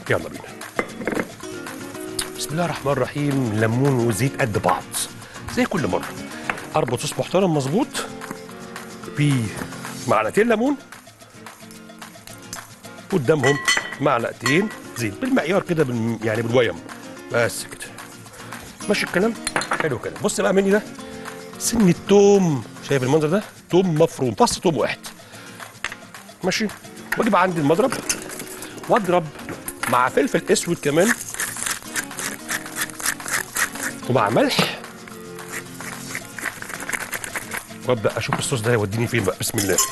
يلا بينا بسم الله الرحمن الرحيم ليمون وزيت قد بعض زي كل مره اربط صوص محترم مظبوط بمعلقتين ليمون قدامهم معلقتين زيت بالمعيار كده بالم... يعني بالويم بس كده ماشي الكلام حلو كده بص بقى مني ده سن التوم شايف المنظر ده توم مفروم فص توم واحد ماشي واجيب عندي المضرب واضرب مع فلفل اسود كمان ومع ملح وابدا اشوف الصوص ده هيوديني فين بقى بسم الله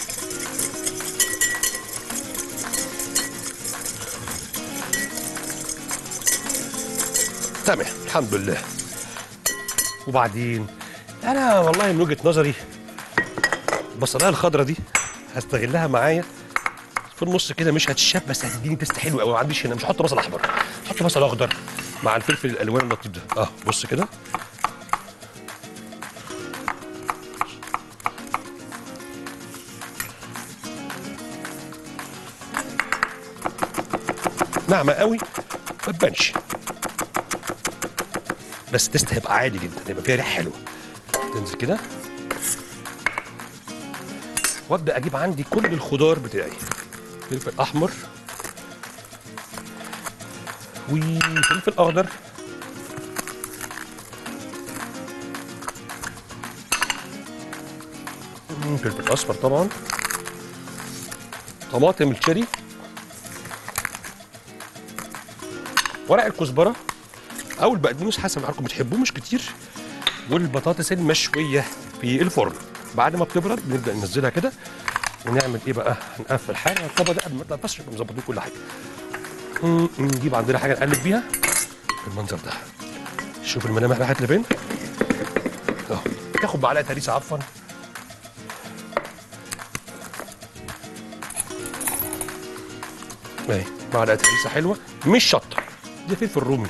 تمام الحمد لله وبعدين انا والله من وجهه نظري البصلايه الخضراء دي هستغلها معايا في النص كده مش هتشاب بس هتديني تيست حلو قوي ما عنديش هنا مش هحط بصل احمر هحط بصل اخضر مع الفلفل الالوان اللطيف ده اه بص كده ناعمه قوي ما تبانش بس التيست هيبقى عادي جدا هيبقى فيها ريحه حلوه تنزل كده وابدا اجيب عندي كل الخضار بتاعي فلفل احمر وفلفل اخضر مم، فلفل اصفر طبعا طماطم الشيري ورق الكزبره او البقدونس حسب حضراتكم بتحبوه مش كتير والبطاطس المشويه في الفرن بعد ما بتبرد بنبدا ننزلها كده ونعمل ايه بقى هنقفل حاجه الطبق ده قبل ما يطلع بس نبقى مظبطين كل حاجه مم، نجيب عندنا حاجه نقلب بيها بالمنظر ده شوف الملامح راحت لفين اهو تاخد معلقه هريسه عفوا اهي معلقه هريسه حلوه مش شطه دي فلفل رومي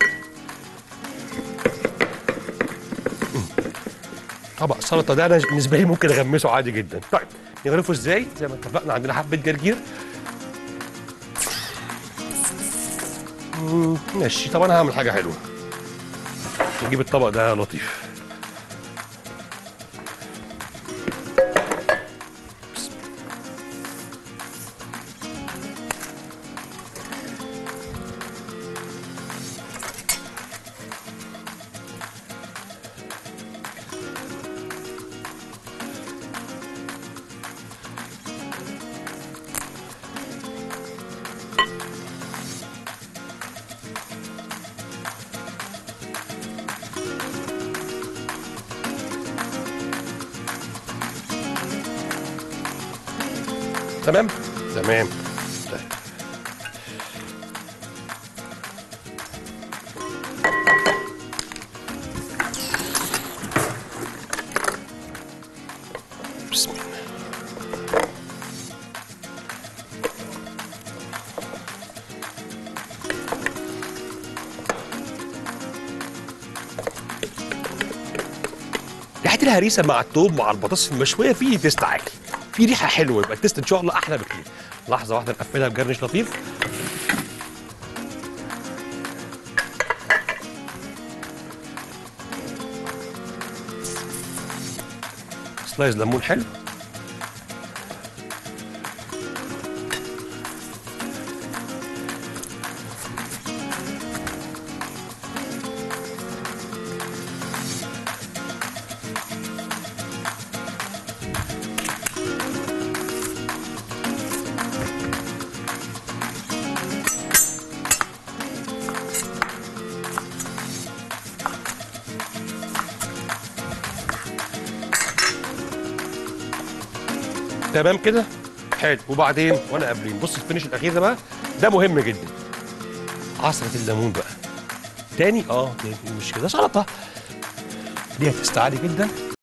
طبق السلطه ده انا بالنسبه لي ممكن اغمسه عادي جدا طيب نغرفه ازاي زي ما اتفقنا عندنا حبه جرجير مم، ماشي طب انا هعمل حاجه حلوه نجيب الطبق ده لطيف تمام تمام طيب. بسم الله ريحه الهريسه مع التوم مع البطاطس المشويه في تيست عالي في ريحه حلوه يبقى التيست ان شاء الله احلى بكتير لحظه واحده نقفلها بجرنش لطيف سلايز ليمون حلو تمام كده حلو وبعدين وانا قابلين بص الفينش الاخير ده بقى ده مهم جدا عصره الليمون بقى تاني اه تاني مش كده سلطه دي هتستعالي جدا